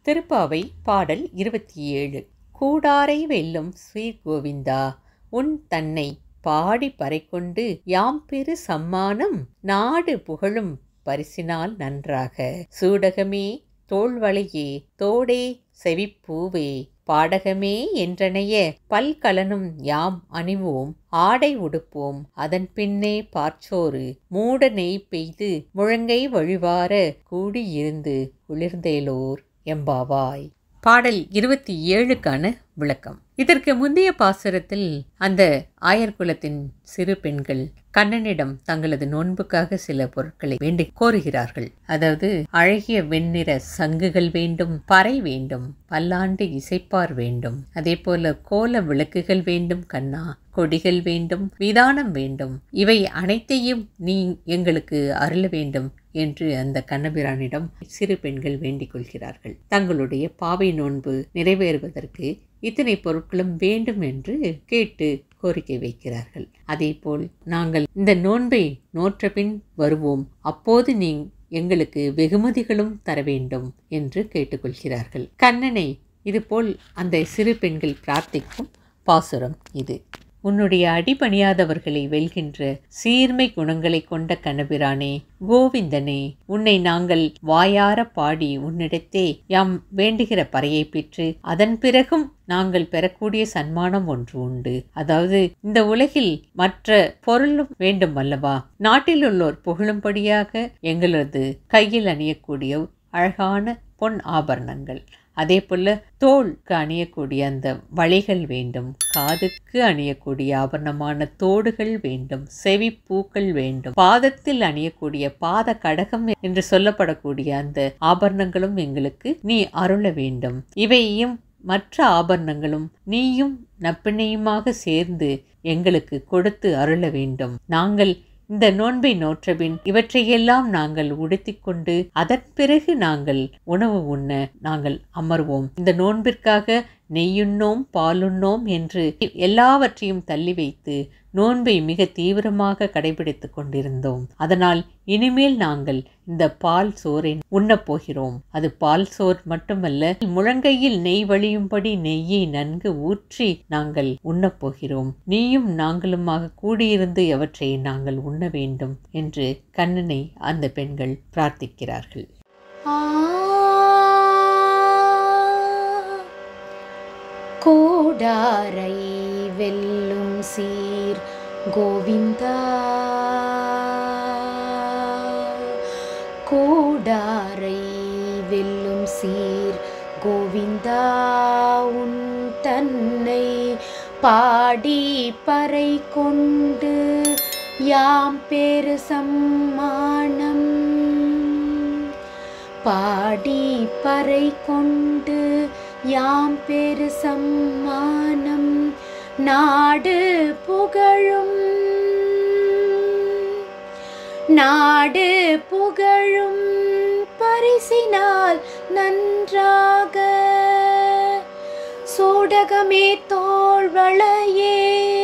திருப்பாவை பாடல் இருபத்தி ஏழு கூடாரை வெல்லும் ஸ்ரீ கோவிந்தா உன் தன்னை பாடி பறைக்கொண்டு யாம் பெரு சம்மானம் நாடு புகழும் பரிசினால் நன்றாக சூடகமே தோள்வளையே தோடே செவிப்பூவே பாடகமே என்றனைய பல்கலனும் யாம் அணிவோம் ஆடை உடுப்போம் அதன் பின்னே பார்ச்சோறு மூட நெய் பெய்து முழங்கை வழிவார கூடியிருந்து குளிர்ந்தேலோர் எம்பாவாய் பாடல் இருபத்தி ஏழுக்கான விளக்கம் இதற்கு முந்தைய பாசுரத்தில் அந்த ஆயர்குலத்தின் சிறு பெண்கள் கண்ணனிடம் தங்களது நோன்புக்காக சில பொருட்களை வேண்டி கோருகிறார்கள் அதாவது அழகிய வெண்ணிற சங்குகள் வேண்டும் பறை வேண்டும் பல்லாண்டு இசைப்பார் வேண்டும் அதே போல கோல விளக்குகள் வேண்டும் கண்ணா கொடிகள் வேண்டும் விதானம் வேண்டும் இவை அனைத்தையும் நீ எங்களுக்கு அருள வேண்டும் என்று அந்த கண்ணபிரானிடம் சிறு பெண்கள் வேண்டிக் கொள்கிறார்கள் தங்களுடைய பாவை நோன்பு நிறைவேறுவதற்கு இத்தனை பொருட்களும் வேண்டும் என்று கேட்டு கோரிக்கை வைக்கிறார்கள் அதேபோல் நாங்கள் இந்த நோன்பை நோற்ற பின் வருவோம் அப்போது நீ எங்களுக்கு வெகுமதிகளும் தர வேண்டும் என்று கேட்டுக்கொள்கிறார்கள் கண்ணனை இதுபோல் அந்த சிறு பெண்கள் பிரார்த்திக்கும் பாசுரம் இது உன்னுடைய அடிபணியாதவர்களை வெல்கின்ற சீர்மை குணங்களை கொண்ட கனபிரானே கோவிந்தனே உன்னை நாங்கள் வாயார பாடி உன்னிடத்தே யாம் வேண்டுகிற பறையை பெற்று அதன் பிறகும் நாங்கள் பெறக்கூடிய சன்மானம் ஒன்று உண்டு அதாவது இந்த உலகில் மற்ற பொருளும் வேண்டும் அல்லவா நாட்டில் உள்ளோர் புகழும்படியாக எங்களது கையில் அணியக்கூடிய அழகான பொன் ஆபரணங்கள் அதே போல தோளுக்கு அணியக்கூடிய அந்த வளைகள் வேண்டும் காதுக்கு அணியக்கூடிய ஆபரணமான தோடுகள் வேண்டும் செவி பூக்கள் வேண்டும் பாதத்தில் அணியக்கூடிய பாத கடகம் என்று சொல்லப்படக்கூடிய அந்த ஆபரணங்களும் எங்களுக்கு நீ அருள வேண்டும் இவையும் மற்ற ஆபரணங்களும் நீயும் நப்பிணையுமாக சேர்ந்து எங்களுக்கு கொடுத்து அருள வேண்டும் நாங்கள் இந்த நோன்பை நோற்றபின் இவற்றையெல்லாம் நாங்கள் உடுத்திக்கொண்டு அதன் பிறகு நாங்கள் உணவு உண்ண நாங்கள் அமர்வோம் இந்த நோன்பிற்காக நெய்யுண்ணோம் பாலுண்ணோம் என்று எல்லாவற்றையும் தள்ளி வைத்து நோன்பை மிக தீவிரமாக கடைபிடித்துக் கொண்டிருந்தோம் அதனால் இனிமேல் நாங்கள் இந்த பால் சோறை உண்ணப் போகிறோம் அது பால் சோர் மட்டுமல்ல முழங்கையில் நெய் வழியும்படி நெய்யை நன்கு ஊற்றி நாங்கள் உண்ணப் போகிறோம் நீயும் நாங்களுமாக கூடியிருந்து எவற்றை நாங்கள் உண்ண வேண்டும் என்று கண்ணனை அந்த பெண்கள் பிரார்த்திக்கிறார்கள் கோடாரை வெல்லும் சீர் கோவிந்தா கோடாரை வெல்லும் சீர் கோவிந்தா உன் தன்னை பாடி பறை கொண்டு யாம் பெரு சம்மானம் பாடி பறை கொண்டு யாம் பெரு சம்மானம் நாடு புகழும் நாடு புகழும் பரிசினால் நன்றாக சூடகமே தோள்வளையே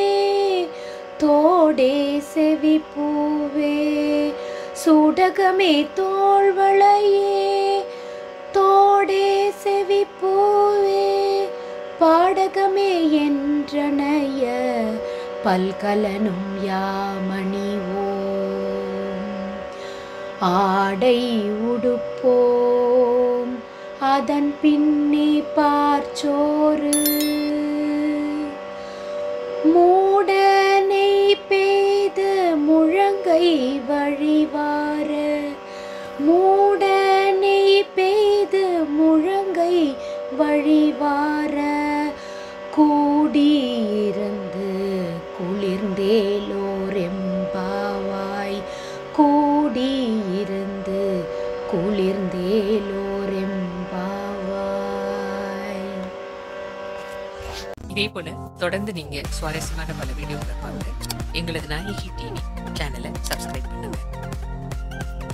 தோடே செவி பூவே சூடகமே தோள்வளையே தோடே செவி பூவே பாடகமே என்றனைய பல்கலனும் யாமணிவோம் ஆடை உடுப்போம் அதன் பின்னே பார்ச்சோறு மூடனை பெய்து முழங்கை வழிவார மூடனை பெய்து முழங்கை வழிவார கூடியிருந்து குளிர்ந்தேலோர் எம்பாவாய் கூடியிருந்து குளிர்ந்தேலோர் எம்பாவாய் இதே போல தொடர்ந்து நீங்க சுவாரஸ்யமான பல வீடியோக்களை பாருங்க எங்களது நாயகி டிவி சேனலை சப்ஸ்கிரைப் பண்ணுங்க